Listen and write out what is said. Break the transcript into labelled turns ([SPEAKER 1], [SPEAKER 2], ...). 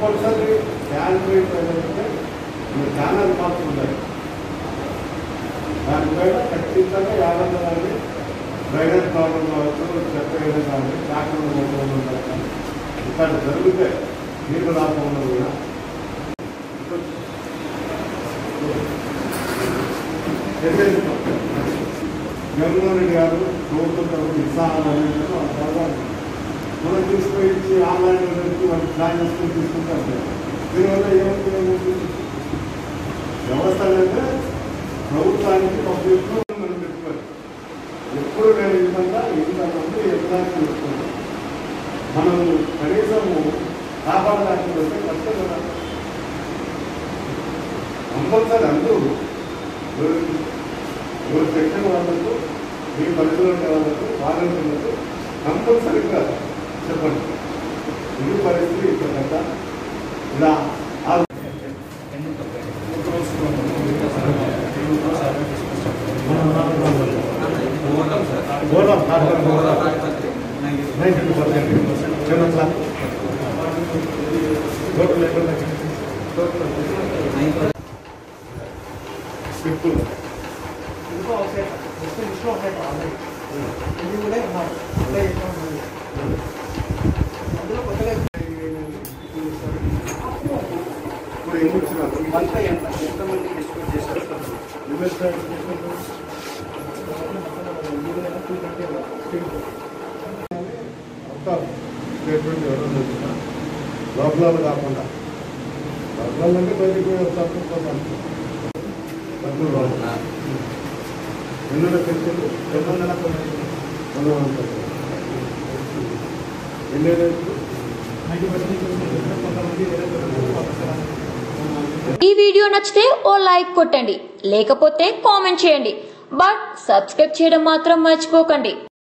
[SPEAKER 1] Compulsory salary ఏంటంటే మీ channel marks ఉన్నాయి దానిపైన ఖచ్చితంగా యాభై కానీ డ్రైనేజ్ ప్రాబ్లం కావచ్చు చెత్త వేయడం కానీ ట్రాక్టర్ మోటార్ ఉండడం కానీ ఇక్కడ జరిగితే నీళ్ళు రాకుండా కూడా తెలియజేస్తాం. జగన్మోహన్ రెడ్డి గారు ప్రభుత్వం తరఫున ఇస్తానని మనం తీసుకొని ఇచ్చి ఆన్లైన్ నుంచి మనం ప్లాన్ చేసుకొని తీసుకుంటాం దీనివల్ల ఏమవుతుంది ఏమవుతుంది? వ్యవస్థ అంటే ప్రభుత్వానికి పబ్లిక్ మనం పెట్టుకోవాలి ఎప్పుడు నేను ఇంత ఇంతమంది ఎగ్జామ్స్ చూసుకుంటాం మనం కనీసము కాపాడలేకపోతే కష్టం కదా కంపల్సరీ అందరూ ఎవరు ఎవరు సెక్షన్ వాళ్ళకు మీ పరిధిలో ఉండే వాళ్ళకు వాలంటీర్లకు కంపల్సరీగా చెప్పండి ఇది పరిస్థితి ఇక్కడ కదా ఇలా ఆ గోదాం నైన్టీ టూ పర్సెంట్ చిన్న టోటల్ ఎక్కడ స్క్రిప్ట్ ఇప్పుడు ఏం వచ్చినారు మొత్తం స్టేట్మెంట్ ఎవరైనా వచ్చినా లోపల కాకుండా లోపల అంటే బయటికి తప్పుకోవాలి తప్పులు రావు ఎన్నో పెన్షన్లు రెండు వందల రెండు వందల ఎన్ని రేట్లు
[SPEAKER 2] ఈ వీడియో నచ్చితే ఓ లైక్ కొట్టండి లేకపోతే కామెంట్ చేయండి బట్ సబ్స్క్రైబ్ చేయడం మాత్రం మర్చిపోకండి